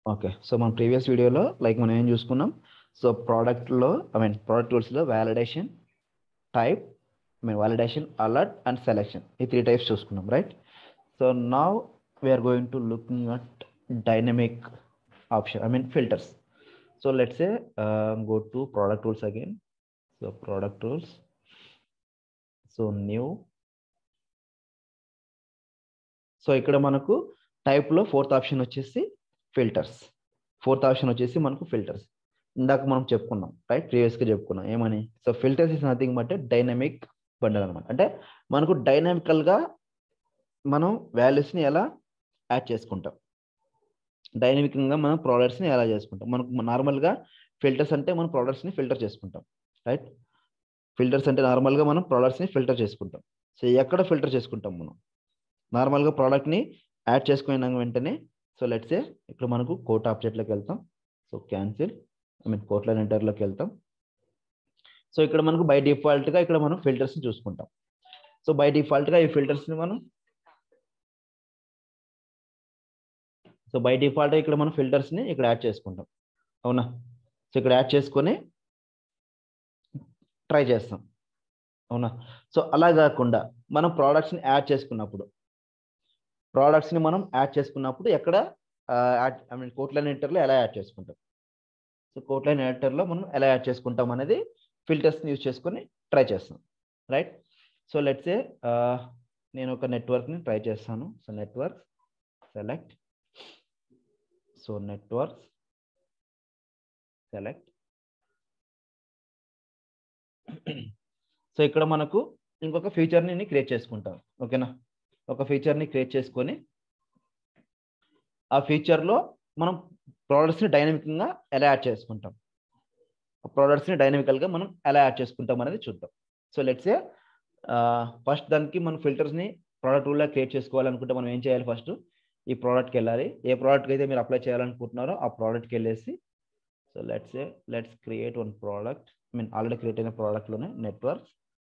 Okay so మన previous వీడియోలో like మనం ఏం చూసుకున్నాం సో ప్రోడక్ట్లో ఐ మీన్ ప్రోడక్ట్ టూల్స్లో validation type I mean validation alert and selection ఈ త్రీ టైప్స్ చూసుకున్నాం right so now we're going to looking at dynamic option I mean filters so let's uh go to product tools again so product tools so new so ఇక్కడ మనకు టైప్లో fourth option వచ్చేసి filters fourth option వచ్చేసి మనకు filters ఇందాక మనం చెప్పుకున్నాం right ప్రీవియస్గా చెప్పుకున్నాం ఏమని so filters is nothing but dynamic bundle అనమాట అంటే మనకు డైనమికల్గా మనం వాల్యూస్ని ఎలా యాడ్ చేసుకుంటాం డైనమిక్గా మనం ప్రోడక్ట్స్ని ఎలా చేసుకుంటాం మనకు నార్మల్గా ఫిల్టర్స్ అంటే మనం ప్రోడక్ట్స్ని ఫిల్టర్ చేసుకుంటాం రైట్ ఫిల్టర్స్ అంటే నార్మల్గా మనం ప్రోడక్ట్స్ని ఫిల్టర్ చేసుకుంటాం సో ఎక్కడ ఫిల్టర్ చేసుకుంటాం మనం నార్మల్గా ప్రోడక్ట్ని యాడ్ చేసుకున్న వెంటనే సో లెట్సే ఇక్కడ మనకు కోట్ ఆబ్జెక్ట్లోకి వెళ్తాం so cancel I mean quote line ఎంటర్లోకి వెళ్తాం సో ఇక్కడ మనకు బై డిఫాల్ట్గా ఇక్కడ మనం ఫిల్టర్స్ని చూసుకుంటాం సో బై డిఫాల్ట్గా ఈ ఫిల్టర్స్ని మనం సో బై డిఫాల్ట్గా ఇక్కడ మనం ఫిల్టర్స్ని ఇక్కడ యాడ్ చేసుకుంటాం అవునా సో ఇక్కడ యాడ్ చేసుకొని ట్రై చేస్తాం అవునా సో అలా కాకుండా మనం ప్రోడక్ట్స్ని యాడ్ చేసుకున్నప్పుడు ప్రోడక్ట్స్ని మనం యాడ్ చేసుకున్నప్పుడు ఎక్కడ యాడ్ ఐ మీన్ కోట్లైన్ ఎడిటర్లో ఎలా యాడ్ చేసుకుంటాం సో కోట్లైన్ ఎడిటర్లో మనం ఎలా యాడ్ చేసుకుంటాం అనేది ఫిల్టర్స్ని యూజ్ చేసుకొని ట్రై చేస్తాం రైట్ సో లెట్స్ ఏ నేను ఒక నెట్వర్క్ని ట్రై చేస్తాను so network select so network select so ఇక్కడ మనకు ఇంకొక ఫీచర్ని క్రియేట్ చేసుకుంటాం ఓకేనా ఒక ఫీచర్ని క్రియేట్ చేసుకొని ఆ ఫీచర్లో మనం ప్రోడక్ట్స్ని డైనమిక్గా ఎలా యాడ్ చేసుకుంటాం ప్రోడక్ట్స్ని డైనమికల్గా మనం ఎలా యాడ్ చేసుకుంటాం అనేది చూద్దాం సో లెట్స్ ఏ ఫస్ట్ దానికి మనం ఫిల్టర్స్ని ప్రోడక్ట్ రూల్లో క్రియేట్ చేసుకోవాలనుకుంటే మనం ఏం చేయాలి ఫస్ట్ ఈ ప్రోడక్ట్కి వెళ్ళాలి ఏ ప్రోడక్ట్కి అయితే మీరు అప్లై చేయాలనుకుంటున్నారో ఆ ప్రోడక్ట్కి వెళ్ళేసి so let's uh let's create one product I mean already create అయిన ప్రోడక్ట్లోనే నెట్వర్క్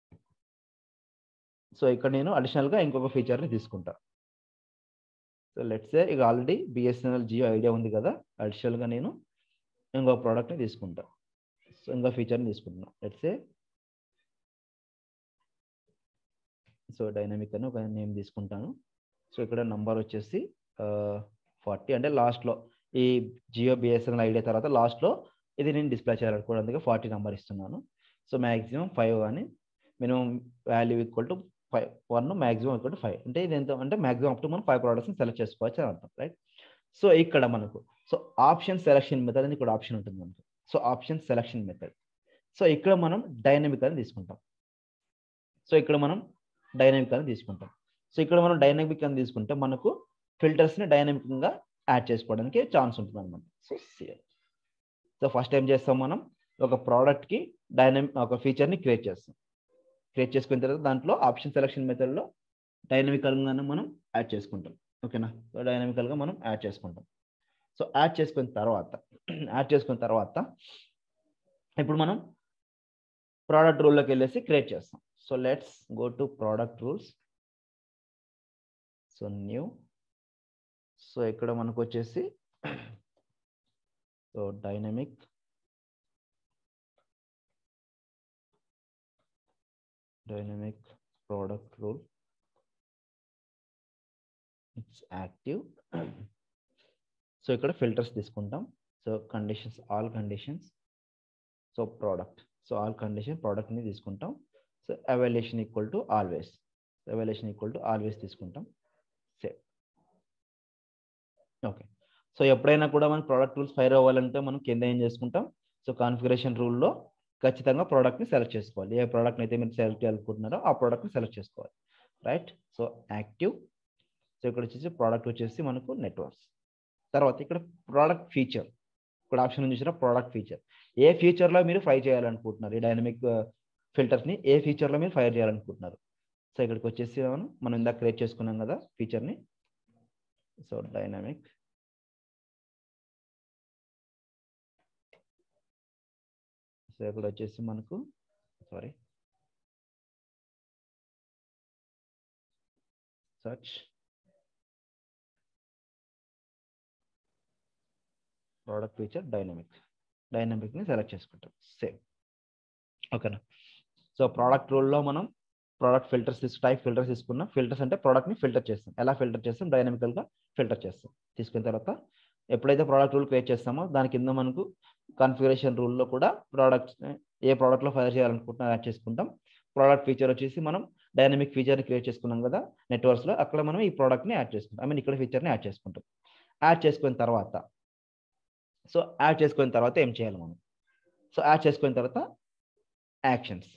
సో ఇక్కడ నేను అడిషనల్గా ఇంకొక ఫీచర్ని తీసుకుంటా సో లెట్స్ ఏ ఇక ఆల్రెడీ బిఎస్ఎన్ఎల్ జియో ఐడియా ఉంది కదా అడిషనల్గా నేను ఇంకో ప్రోడక్ట్ని తీసుకుంటా సో ఇంకో ఫీచర్ని తీసుకుంటున్నాను లెట్స్ ఏ సో డైనమిక్ అని ఒక నేమ్ తీసుకుంటాను సో ఇక్కడ నంబర్ వచ్చేసి ఫార్టీ అంటే లాస్ట్లో ఈ జియో బిఎస్ఎన్ఎల్ ఐడియా తర్వాత లాస్ట్లో ఇది నేను డిస్ప్లే చేయాలనుకోవడం అందుకే ఫార్టీ నెంబర్ ఇస్తున్నాను సో మ్యాక్సిమం ఫైవ్ అని minimum value equal to five one maximum equal to five అంటే ఇది ఎంత అంటే మ్యాక్సిమం అప్ టు మనం ఫైవ్ ప్రోడక్ట్స్ని సెలెక్ట్ చేసుకోవచ్చు అని అర్థం రైట్ సో ఇక్కడ మనకు సో ఆప్షన్ సెలక్షన్ మెథడ్ అని ఇక్కడ ఆప్షన్ ఉంటుంది మనకు so option selection method so ఇక్కడ మనం డైనమిక్ అని తీసుకుంటాం సో ఇక్కడ మనం డైనమిక్ అని తీసుకుంటాం సో ఇక్కడ మనం డైనమిక్ అని తీసుకుంటే మనకు ఫిల్టర్స్ని డైనమిక్గా యాడ్ చేసుకోవడానికి ఛాన్స్ ఉంటుంది అనమాట సో సో ఫస్ట్ ఏం చేస్తాం మనం ఒక ప్రోడక్ట్కి డైనమిక్ ఒక ఫీచర్ని క్రియేట్ చేస్తాం క్రియేట్ చేసుకున్న తర్వాత దాంట్లో ఆప్షన్ సెలక్షన్ మెథడ్లో డైనమికల్గానే మనం యాడ్ చేసుకుంటాం ఓకేనా సో డైనమికల్గా మనం యాడ్ చేసుకుంటాం సో యాడ్ చేసుకున్న తర్వాత యాడ్ చేసుకున్న తర్వాత ఇప్పుడు మనం ప్రోడక్ట్ రూల్లోకి వెళ్ళేసి క్రియేట్ చేస్తాం so let's go to product rules so new so ఇక్కడ మనకు వచ్చేసి so dynamic dynamic product rule it's active so ఇక్కడ ఫిల్టర్స్ తీసుకుంటాం so conditions all conditions so product so all condition ప్రోడక్ట్ని తీసుకుంటాం so evaluation equal to always evaluation equal to always తీసుకుంటాం save okay so ఎప్పుడైనా కూడా మనం ప్రోడక్ట్ రూల్స్ ఫైర్ అవ్వాలంటే మనం కింద ఏం చేసుకుంటాం సో కాన్ఫిగరేషన్ రూల్లో ఖచ్చితంగా ప్రోడక్ట్ని సెలెక్ట్ చేసుకోవాలి ఏ ప్రోడక్ట్ని అయితే మీరు సెలెక్ట్ చేయాలనుకుంటున్నారో ఆ ప్రోడక్ట్ని సెలెక్ట్ చేసుకోవాలి రైట్ సో యాక్టివ్ సో ఇక్కడ వచ్చేసి ప్రోడక్ట్ వచ్చేసి మనకు నెట్వర్క్స్ తర్వాత ఇక్కడ ప్రోడక్ట్ ఫీచర్ ఇక్కడ ఆప్షన్ చూసిన ప్రోడక్ట్ ఫీచర్ ఏ ఫీచర్లో మీరు ఫైర్ చేయాలనుకుంటున్నారు ఈ డైనమిక్ ఫిల్టర్స్ని ఏ ఫీచర్లో మీరు ఫైర్ చేయాలనుకుంటున్నారు సో ఇక్కడికి వచ్చేసి మనం మనం ఇందాక క్రియేట్ చేసుకున్నాం కదా ఫీచర్ని సో డైనమిక్ సో ఇక్కడ వచ్చేసి మనకు sorry search product feature dynamic డైనమిక్ని సెలెక్ట్ చేసుకుంటాం సేమ్ ఓకేనా సో ప్రోడక్ట్ రూల్లో మనం ప్రోడక్ట్ ఫిల్టర్స్ తీసు టైప్ ఫిల్టర్స్ తీసుకున్నాం ఫిల్టర్స్ అంటే ప్రోడక్ట్ని ఫిల్టర్ చేస్తాం ఎలా ఫిల్టర్ చేస్తాం డైనమికల్గా ఫిల్టర్ చేస్తాం తీసుకున్న తర్వాత ఎప్పుడైతే ప్రోడక్ట్ రూల్ క్రియేట్ చేస్తామో దాని కింద మనకు కాన్ఫిగరేషన్ రూల్లో కూడా ప్రోడక్ట్స్ ఏ ప్రోడక్ట్లో ఫైర్ చేయాలనుకుంటున్నా యాడ్ చేసుకుంటాం ప్రోడక్ట్ ఫీచర్ వచ్చేసి మనం డైనమిక్ ఫీచర్ని క్రియేట్ చేసుకున్నాం కదా నెట్వర్క్స్లో అక్కడ మనం ఈ ప్రోడక్ట్ని యాడ్ చేసుకుంటాం ఐ మీన్ ఇక్కడ ఫీచర్ని యాడ్ చేసుకుంటాం యాడ్ చేసుకున్న తర్వాత సో యాడ్ చేసుకున్న తర్వాత ఏం చేయాలి మనం సో యాడ్ చేసుకున్న తర్వాత యాక్షన్స్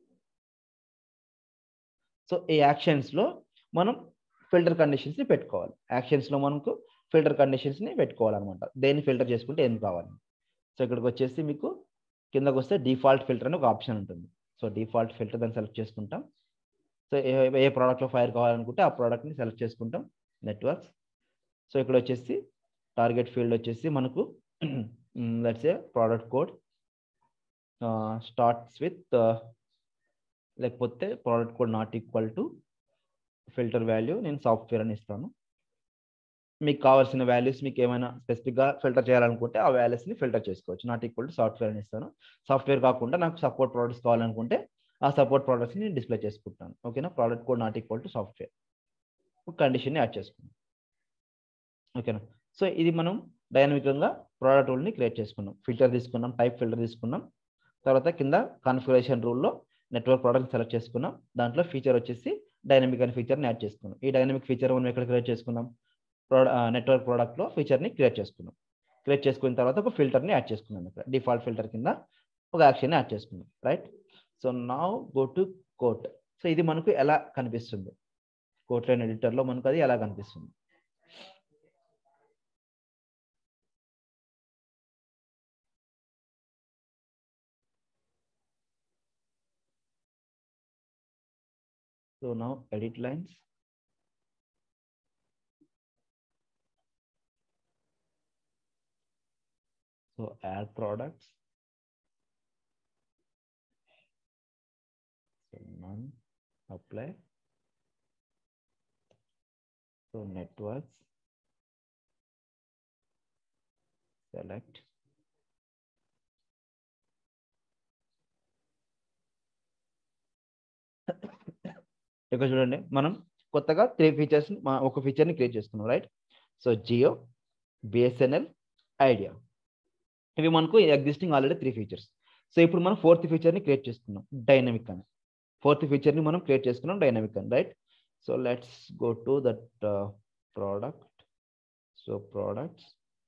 సో ఈ యాక్షన్స్లో మనం ఫిల్టర్ కండిషన్స్ని పెట్టుకోవాలి యాక్షన్స్లో మనకు ఫిల్టర్ కండిషన్స్ని పెట్టుకోవాలన్నమాట దేన్ని ఫిల్టర్ చేసుకుంటే ఏం కావాలి సో ఇక్కడికి వచ్చేసి మీకు కిందకు వస్తే డిఫాల్ట్ ఫిల్టర్ అని ఒక ఆప్షన్ ఉంటుంది సో డిఫాల్ట్ ఫిల్టర్ దాన్ని సెలెక్ట్ చేసుకుంటాం సో ఏ ఏ ప్రోడక్ట్లో ఫైర్ కావాలనుకుంటే ఆ ప్రోడక్ట్ని సెలెక్ట్ చేసుకుంటాం నెట్వర్క్స్ సో ఇక్కడ వచ్చేసి టార్గెట్ ఫీల్డ్ వచ్చేసి మనకు let's uh product code starts with లేకపోతే product code not equal to filter value నేను సాఫ్ట్వేర్ అని ఇస్తాను మీకు కావాల్సిన వాల్యూస్ మీకు ఏమైనా స్పెసిఫిక్గా ఫిల్టర్ చేయాలనుకుంటే ఆ వాల్యూస్ని ఫిల్టర్ చేసుకోవచ్చు నాట్ ఈక్వల్ టు సాఫ్ట్వేర్ అని ఇస్తాను సాఫ్ట్వేర్ కాకుండా నాకు సపోర్ట్ ప్రోడక్ట్స్ కావాలనుకుంటే ఆ సపోర్ట్ ప్రోడక్ట్స్ని నేను డిస్ప్లే చేసుకుంటాను ఓకేనా product code not equal to software కండిషన్ని యాడ్ చేసుకున్నాం ఓకేనా సో ఇది మనం డైనమికంగా ప్రోడక్ట్ రూల్ని క్రియేట్ చేసుకున్నాం ఫిల్టర్ తీసుకున్నాం టైప్ ఫిల్టర్ తీసుకున్నాం తర్వాత కింద కాన్ఫిగరేషన్ రూల్లో నెట్వర్క్ ప్రోడక్ట్ సెలెక్ట్ చేసుకున్నాం దాంట్లో ఫీచర్ వచ్చేసి డైనమిక్ అనే ఫీచర్ని యాడ్ చేసుకున్నాం ఈ డైనమిక్ ఫీచర్ మనం ఎక్కడ క్రియేట్ చేసుకున్నాం ప్రోడ నెట్వర్క్ ప్రోడక్ట్లో ఫీచర్ని క్రియేట్ చేసుకున్నాం క్రియేట్ చేసుకున్న తర్వాత ఒక ఫిల్టర్ని యాడ్ చేసుకున్నాం ఇక్కడ డిఫాల్ట్ ఫిల్టర్ కింద ఒక యాక్షన్ని యాడ్ చేసుకున్నాం right so now go to quote so ఇది మనకు ఎలా కనిపిస్తుంది కోట్ లైన్ ఎడిటర్లో మనకు అది ఎలా కనిపిస్తుంది So now edit lines. So add products. So none, apply. So networks, select. ఇక్కడ చూడండి మనం కొత్తగా త్రీ ఫీచర్స్ ఒక ఫీచర్ని క్రియేట్ చేసుకున్నాం రైట్ సో జియో బిఎస్ఎన్ఎల్ ఐడియా ఇవి మనకు existing already three features so ఇప్పుడు మనం ఫోర్త్ ఫీచర్ని క్రియేట్ చేసుకున్నాం డైనమిక్ అని ఫోర్త్ ఫీచర్ని మనం క్రియేట్ చేసుకున్నాం డైనమిక్ అని right so let's go to that product so products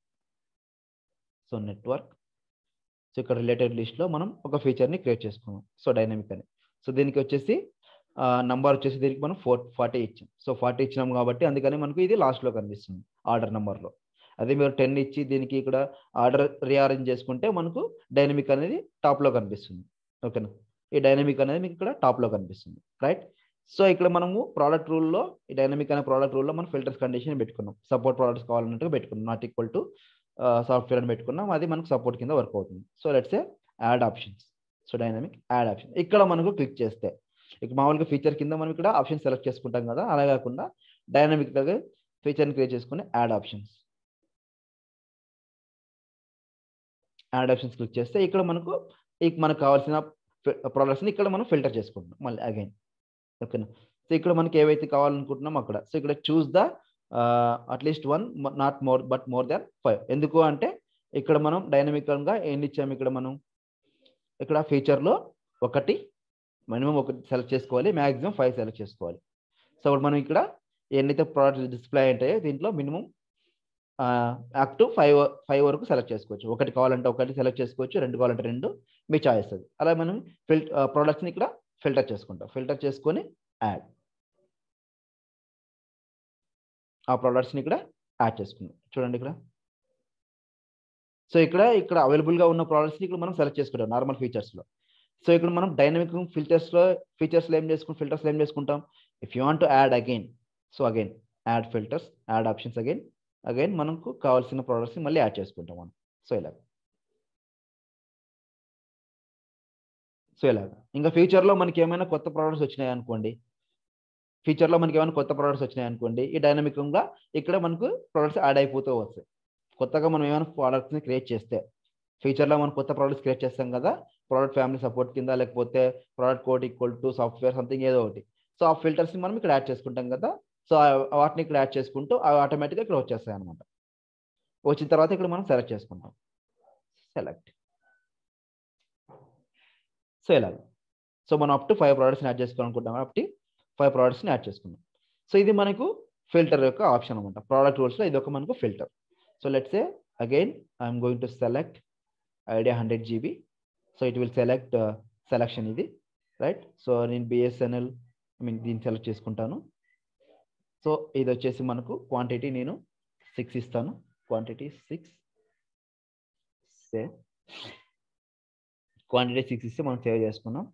so network so ఇక్కడ రిలేటెడ్ లిస్ట్లో మనం ఒక ఫీచర్ని క్రియేట్ చేసుకున్నాం సో డైనమిక్ అని సో దీనికి వచ్చేసి నంబర్ వచ్చేసి దీనికి మనం ఫోర్ ఫార్టీ ఇచ్చాం సో ఫార్టీ ఇచ్చినాం కాబట్టి అందుకని మనకు ఇది లాస్ట్లో కనిపిస్తుంది ఆర్డర్ నెంబర్లో అదే మీరు టెన్ ఇచ్చి దీనికి ఇక్కడ ఆర్డర్ రీఅరేంజ్ చేసుకుంటే మనకు డైనమిక్ అనేది టాప్లో కనిపిస్తుంది ఓకేనా ఈ డైనమిక్ అనేది మీకు ఇక్కడ టాప్లో కనిపిస్తుంది రైట్ సో ఇక్కడ మనము ప్రోడక్ట్ రూల్లో ఈ డైనమిక్ అనే ప్రోడక్ట్ రూల్లో మనం ఫిల్టర్స్ కండిషన్ పెట్టుకున్నాం సపోర్ట్ ప్రోడక్ట్స్ కావాలన్నట్టుగా పెట్టుకున్నాం నాట్ ఈక్వల్ టు సాఫ్ట్వేర్ అని పెట్టుకున్నాం అది మనకు సపోర్ట్ కింద వర్క్ అవుతుంది so let's uh add options so dynamic add option ఇక్కడ మనకు క్లిక్ చేస్తే ఇక మామూలుగా ఫీచర్ కింద మనం ఇక్కడ ఆప్షన్ సెలెక్ట్ చేసుకుంటాం కదా అలా కాకుండా డైనమిక్ దగ్గర ఫీచర్ని క్రియేట్ చేసుకుని add options add options click చేస్తే ఇక్కడ మనకు మనకు కావాల్సిన ప్రోడక్ట్స్ని ఇక్కడ మనం ఫిల్టర్ చేసుకుంటాం మళ్ళీ అగైన్ ఓకేనా సో ఇక్కడ మనకి ఏవైతే కావాలనుకుంటున్నాం అక్కడ సో ఇక్కడ choose the at least one not more but more than five ఎందుకు అంటే ఇక్కడ మనం డైనమిక్గా ఎన్ని ఇచ్చాము ఇక్కడ మనం ఇక్కడ ఫీచర్లో ఒకటి మినిమం ఒకటి సెలెక్ట్ చేసుకోవాలి మ్యాక్సిమం ఫైవ్ సెలెక్ట్ చేసుకోవాలి సో ఇప్పుడు మనం ఇక్కడ ఎన్నైతే ప్రోడక్ట్స్ డిస్ప్లే ఉంటాయో దీంట్లో minimum up to five five వరకు సెలెక్ట్ చేసుకోవచ్చు ఒకటి కావాలంటే ఒకటి సెలెక్ట్ చేసుకోవచ్చు రెండు కావాలంటే రెండు మీ చాయిస్ అది అలా మనం ఫిల్ ప్రోడక్ట్స్ని ఇక్కడ ఫిల్టర్ చేసుకుంటాం ఫిల్టర్ చేసుకొని యాడ్ ఆ ప్రోడక్ట్స్ని ఇక్కడ యాడ్ చేసుకుందాం చూడండి ఇక్కడ సో ఇక్కడ ఇక్కడ అవైలబుల్గా ఉన్న ప్రోడక్ట్స్ని ఇక్కడ మనం సెలెక్ట్ చేసుకుంటాం నార్మల్ ఫీచర్స్లో సో ఇక్కడ మనం డైనమిక్ ఫిల్టర్స్లో ఫీచర్స్లో ఏం చేసుకుంటాం ఫిల్టర్స్లో ఏం చేసుకుంటాం if you want to add again so again add filters add options again again మనకు కావాల్సిన ప్రోడక్ట్స్ని మళ్ళీ యాడ్ చేసుకుంటాం మనం సో ఇలాగ సో ఇలాగ ఇంకా ఫ్యూచర్లో మనకి ఏమైనా కొత్త ప్రోడక్ట్స్ వచ్చినాయి అనుకోండి ఫ్యూచర్లో మనకి ఏమైనా కొత్త ప్రోడక్ట్స్ వచ్చినాయి అనుకోండి ఈ డైనమికంగా ఇక్కడ మనకు ప్రోడక్ట్స్ యాడ్ అయిపోతూ వస్తాయి కొత్తగా మనం ఏమైనా ప్రోడక్ట్స్ని క్రియేట్ చేస్తే ఫ్యూచర్లో మనం కొత్త ప్రోడక్ట్స్ క్రియేట్ చేస్తాం కదా ప్రోడక్ట్ ఫ్యామిలీ సపోర్ట్ కింద లేకపోతే product code equal to software something ఏదో ఒకటి సో ఆ ఫిల్టర్స్ని మనం ఇక్కడ యాడ్ చేసుకుంటాం కదా సో వాటిని ఇక్కడ యాడ్ చేసుకుంటూ అవి ఆటోమేటిక్గా ఇక్కడ వచ్చేస్తాయి అనమాట వచ్చిన తర్వాత ఇక్కడ మనం సెలెక్ట్ చేసుకుంటాం సెలెక్ట్ సో ఇలాగ సో మనం అప్ టు ఫైవ్ ప్రోడక్ట్స్ని యాడ్ చేసుకోవాలనుకుంటాం అప్ టు ఫైవ్ ప్రోడక్ట్స్ని యాడ్ చేసుకున్నాం సో ఇది మనకు ఫిల్టర్ యొక్క ఆప్షన్ అనమాట ప్రోడక్ట్ రూల్స్లో ఇది ఒక మనకు filter so let's uh again I'm going to select Idea hundred GB so it will select selection ఇది రైట్ సో నేను బిఎస్ఎన్ఎల్ ఐ మీన్ దీన్ని సెలెక్ట్ చేసుకుంటాను సో ఇది వచ్చేసి మనకు క్వాంటిటీ నేను సిక్స్ ఇస్తాను quantity six save quantity six ఇస్తే మనం సేవ్ చేసుకున్నాం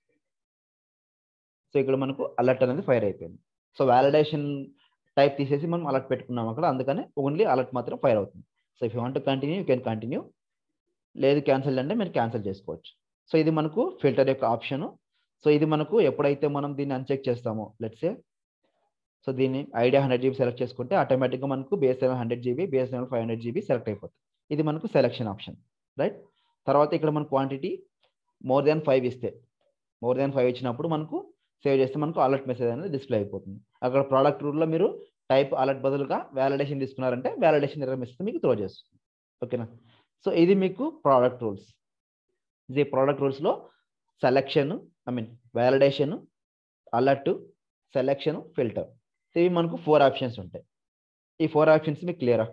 సో ఇక్కడ మనకు అలర్ట్ అనేది ఫైర్ అయిపోయింది సో వ్యాలిడేషన్ టైప్ తీసేసి మనం అలర్ట్ పెట్టుకున్నాం అక్కడ అందుకనే ఓన్లీ అలర్ట్ మాత్రం ఫైర్ అవుతుంది so if you want continue you can continue లేదు క్యాన్సిల్ అంటే మీరు క్యాన్సిల్ చేసుకోవచ్చు సో ఇది మనకు ఫిల్టర్ యొక్క ఆప్షన్ సో ఇది మనకు ఎప్పుడైతే మనం దీన్ని అన్చెక్ చేస్తామో లెట్సే సో దీన్ని ఐడియా హండ్రెడ్ జీబీ సెలెక్ట్ చేసుకుంటే ఆటోమేటిక్గా మనకు BSNL hundred GB BSNL five hundred GB select అయిపోతుంది ఇది మనకు సెలెక్షన్ ఆప్షన్ రైట్ తర్వాత ఇక్కడ మన క్వాంటిటీ మోర్ దాన్ ఫైవ్ ఇస్తే మోర్ దాన్ ఫైవ్ ఇచ్చినప్పుడు మనకు సేవ్ చేస్తే మనకు అలర్ట్ మెసేజ్ అనేది డిస్ప్లే అయిపోతుంది అక్కడ ప్రోడక్ట్ రూల్లో మీరు టైప్ అలర్ట్ బదులుగా వ్యాలిడేషన్ తీసుకున్నారంటే వ్యాలిడేషన్ ఎర్రర్ మెసేజ్ మీకు త్రో చేస్తుంది ఓకేనా సో ఇది మీకు ప్రోడక్ట్ రూల్స్ ఇది ప్రోడక్ట్ రూల్స్లో selection I mean validation alert selection filter ఇవి మనకు ఫోర్ ఆప్షన్స్ ఉంటాయి ఈ ఫోర్ ఆప్షన్స్ మీకు క్లియరా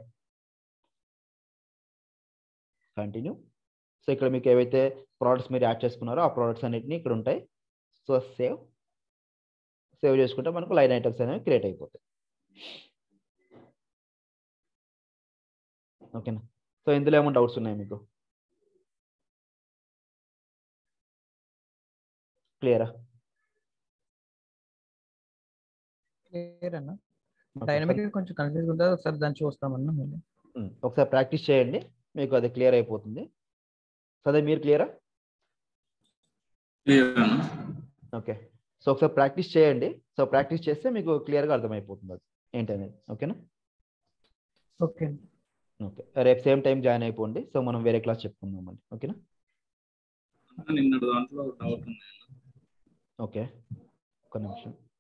కంటిన్యూ సో ఇక్కడ మీకు ఏవైతే ప్రోడక్ట్స్ మీరు యాడ్ చేసుకున్నారో ఆ ప్రోడక్ట్స్ అన్నిటిని ఇక్కడ ఉంటాయి సో సేవ్ సేవ్ చేసుకుంటే మనకు లైన్ ఐటమ్స్ అనేవి క్రియేట్ అయిపోతాయి ఓకేనా సో ఇందులో ఏమైనా డౌట్స్ ఉన్నాయి మీకు క్లియరా క్లియర్ అన్న డైనమిక్ కొంచెం కన్ఫ్యూజ్ ఉంటుంది ఒకసారి దాన్ని చూస్తామన్నా మళ్ళీ ఒకసారి ప్రాక్టీస్ చేయండి మీకు అది క్లియర్ అయిపోతుంది సో అదే మీరు క్లియరా క్లియర్ అన్న ఓకే సో ఒకసారి ప్రాక్టీస్ చేయండి సో ప్రాక్టీస్ చేస్తే మీకు క్లియర్గా అర్థమైపోతుంది అది ఏంటనేది ఓకేనా ఓకే ఓకే రేపు సేమ్ టైం జాయిన్ అయిపోండి సో మనం వేరే క్లాస్ చెప్పుకుందాం మళ్ళీ ఓకేనా నిన్నటి దాంట్లో డౌట్ ఉంది ఓకే ఒక నిమిషం